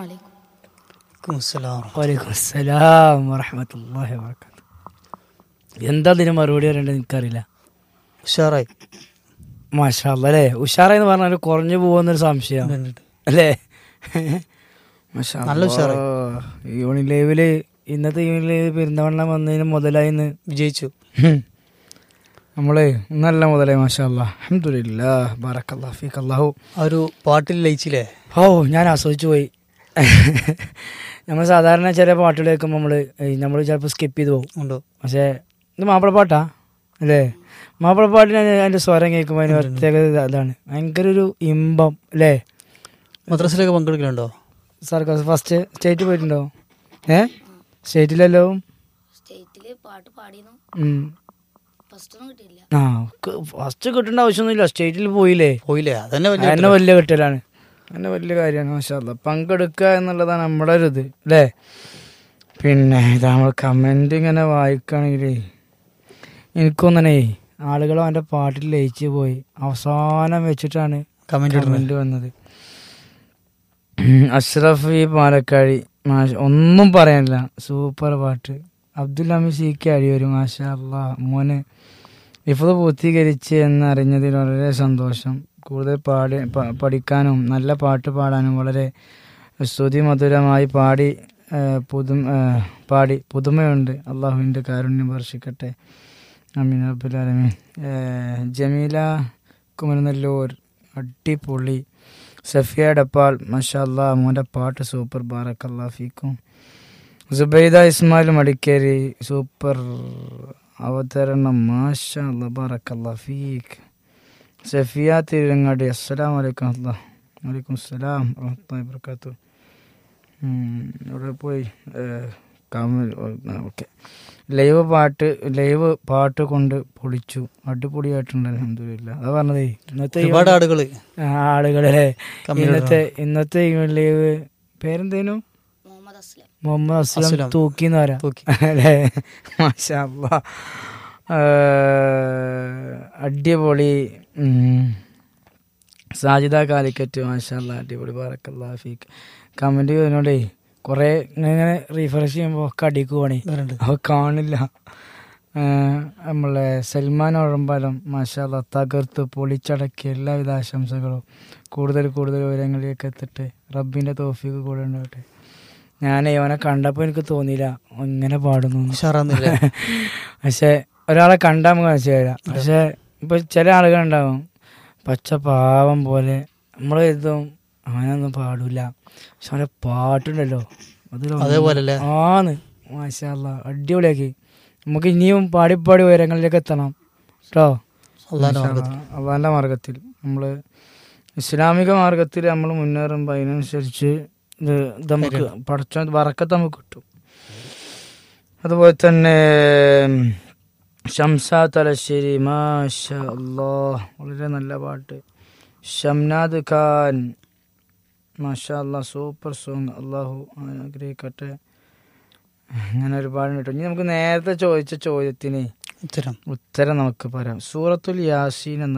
അലൈക്കും അസ്സലാം വലൈക്കും അസ്സലാം വറഹമത്തല്ലാഹി വാബർക്കാത്തു എന്താ ഇതിന് മറുപടി പറയേണ്ടത് എനിക്കറിയില്ല ഉഷാറായി മാഷാ അല്ലാ അല്ലേ ഉഷാറാന്ന് പറഞ്ഞാൽ കുറഞ്ഞു പോകുന്നൊരു സംശയം ഉണ്ട്. അല്ലേ മാഷാ നല്ല അല്ലാ. ഉഷാറായി. ഈവനിങ് ലൈവില് ഇന്നത്തെ ഈവനിങ് ലൈവ് പെരുന്തവണ്ണ വന്നതിന് മുതലായി ഇന്ന് വിജയിച്ചു ഹും. നമ്മളെ നല്ല മുതലായി മാഷാ അല്ലാ അൽഹംദുലില്ലാ ബാറക്കല്ലാ ഫീക്ക് അല്ലാഹു ആ ഒരു പാട്ടിൽ ലയിച്ചില്ലേ ഓ ഞാൻ ആസ്വദിച്ചു പോയി നമ്മൾ സാധാരണ ചില പാട്ടുകൾ കേൾക്കുമ്പോൾ നമ്മൾ നമ്മൾ ചിലപ്പോൾ സ്കിപ്പ് ചെയ്ത് പോകും ഉണ്ടോ പക്ഷേ ഇത് മാപ്പിളപ്പാട്ടാ അല്ലേ മാപ്പിളപ്പാട്ടിന് അതിൻ്റെ സ്വരം കേൾക്കുമ്പോൾ അതിന് പ്രത്യേകത ഇത് അതാണ് ഭയങ്കര ഒരു ഇമ്പം അല്ലേ മദ്രസിലൊക്കെ പങ്കെടുക്കലുണ്ടോ സർക്കാർ ഫസ്റ്റ് സ്റ്റേറ്റ് പോയിട്ടുണ്ടോ ഏ സ്റ്റേറ്റിലല്ലോ സ്റ്റേറ്റില് പാട്ട് പാടിയിരുന്നു ഉം. ഫസ്റ്റ് ഒന്നും കിട്ടിയില്ല ആ ഫസ്റ്റ് കിട്ടേണ്ട ആവശ്യമൊന്നുമില്ല സ്റ്റേറ്റിൽ പോയില്ലേ പോയില്ലേ അതന്നെ വലിയ എന്നെ വലിയ കിട്ടലാണ് എന്നെ വലിയ കാര്യമാണ് മാഷാല്ല പങ്കെടുക്കുക എന്നുള്ളതാണ് നമ്മുടെ ഒരു ഇത് അല്ലേ പിന്നെ ഇത് നമ്മൾ കമന്റ് ഇങ്ങനെ വായിക്കുകയാണെങ്കിൽ എനിക്കൊന്നണേ ആളുകൾ അവൻ്റെ പാട്ടിൽ ലയിച്ച് പോയി അവസാനം വെച്ചിട്ടാണ് കമന്റ് ഇടുന്നത് കമന്റ് വന്നത് ഉം, അഷ്റഫ് ഈ പാലക്കാടി മാഷ- ഒന്നും പറയാനില്ല സൂപ്പർ പാട്ട് അബ്ദുൽ ഹമീദ് സി കെ അടിയൊരു മാഷാ അല്ലാ മോന് ഇഫത് പൂർത്തീകരിച്ച് എന്നറിഞ്ഞതിൽ വളരെ സന്തോഷം കൂടുതൽ പാടി പ- പഠിക്കാനും നല്ല പാട്ട് പാടാനും വളരെ സ്തുതി മധുരമായി പാടി ആ, പുതുമ ആ, പാടി പുതുമയുണ്ട് അള്ളാഹുവിൻ്റെ കാരുണ്യം വർഷിക്കട്ടെ അമീൻ അബ്ദുലാലമീൻ ജമീല കുമരനെല്ലൂർ അടിപൊളി സഫിയ ഡപ്പാൾ മഷാ അല്ലാ മോൻ്റെ പാട്ട് സൂപ്പർ ബാറക്കല്ലാ ഫീക്കും സുബൈദ ഇസ്മായിൽ മടിക്കേരി സൂപ്പർ അവതരണം മാഷാ അല്ലാ ബാറക്കല്ലാ ഫീക്ക് സഫിയ തിരുരങ്ങാടി അസ്സലാം വലൈക്കും അല്ലാ വലൈക്കും അസ്സലാം വറഹ്മത്തുള്ളാഹി വബറകാതുഹു ഇവിടെ പോയി ഓക്കെ ലൈവ് പാട്ട് ലൈവ് പാട്ട് കൊണ്ട് പൊളിച്ചു അടിപൊളിയായിട്ടുണ്ട് അലഹമില്ല അതാ പറഞ്ഞതേ ഇന്നത്തെ ഈ ഒരുപാട് ആളുകള് ആ, ആളുകളെ കമ്മിൽ ഇന്നത്തെ ഇന്നത്തെ ഈ ലൈവ് പേരെന്തേനു മുഹമ്മദ് അസ്ലം മുഹമ്മദ് അസ്ലം അസ്ലം. തൂക്കിന്ന് പറയാം തൂക്കി. അല്ലേ മാഷാ അല്ലാ. ആ, അടിപൊളി ഉം. സാജിദ കാലിക്കറ്റ് മാഷാല്ല അടിപൊളി ബാറക്കല്ലാ ഫീക്ക് കമന്റ് ചെയ്യുന്നോണ്ടേ കുറെ ഇങ്ങനെ റീഫ്രഷ് ചെയ്യുമ്പോൾ ഒക്കെ അടിക്ക് പോണേ വരുന്നുണ്ട്. അവ കാണില്ല ആ, നമ്മളെ സൽമാൻ ഉഴമ്പാലം മാഷാല്ല തകർത്ത് പൊളിച്ചടക്കി എല്ലാവിധ ആശംസകളും കൂടുതൽ കൂടുതൽ വിവരങ്ങളിലേക്ക് എത്തിട്ട് റബ്ബിന്റെ തോഫിക്ക് കൂടെ ഉണ്ടാവട്ടെ ഞാൻ ഇവനെ കണ്ടപ്പോൾ എനിക്ക് തോന്നിയില്ല ഇങ്ങനെ പാടുന്നു എന്ന്. ഉഷാറാന്നില്ലേ പക്ഷെ ഒരാളെ കണ്ടാൽ നമുക്ക് മനസ്സിലായില്ല പക്ഷെ ഇപ്പൊ ചില ആളുകളുണ്ടാവും പച്ച പാവം പോലെ നമ്മൾ ഇതും അവനൊന്നും പാടില്ല പക്ഷെ അവന്റെ പാട്ടുണ്ടല്ലോ അതിലൊന്നും- അതേപോലല്ലേ? ആന്ന് മാഷാല്ല അടിപൊളിയാക്കി നമുക്ക് ഇനിയും പാടി പാടി ഉയരങ്ങളിലേക്ക് എത്തണം കേട്ടോ അള്ളാന്റെ മാർഗത്തിൽ അള്ളാന്റെ മാർഗത്തിൽ നമ്മൾ ഇസ്ലാമിക മാർഗത്തിൽ നമ്മൾ മുന്നേറുമ്പോൾ അതിനനുസരിച്ച് ഇത് ഇത് നമുക്ക് പഠിച്ച വറക്കത്ത് നമുക്ക് കിട്ടും അതുപോലെ തന്നെ ഷംസ തലശ്ശേരി മാഷാ അല്ലാ വളരെ നല്ല പാട്ട് ഷംനാദ് ഖാൻ മാഷാ അല്ലാ സൂപ്പർ സോങ് അള്ളാഹു അനുഗ്രഹിക്കട്ടെ അങ്ങനെ ഒരുപാട് കേട്ടോ ഇനി നമുക്ക് നേരത്തെ ചോദിച്ച ചോദ്യത്തിന് ഉത്തരം ഉത്തരം നമുക്ക് പറയാം സൂറത്തുൽ യാസീൻ എന്ന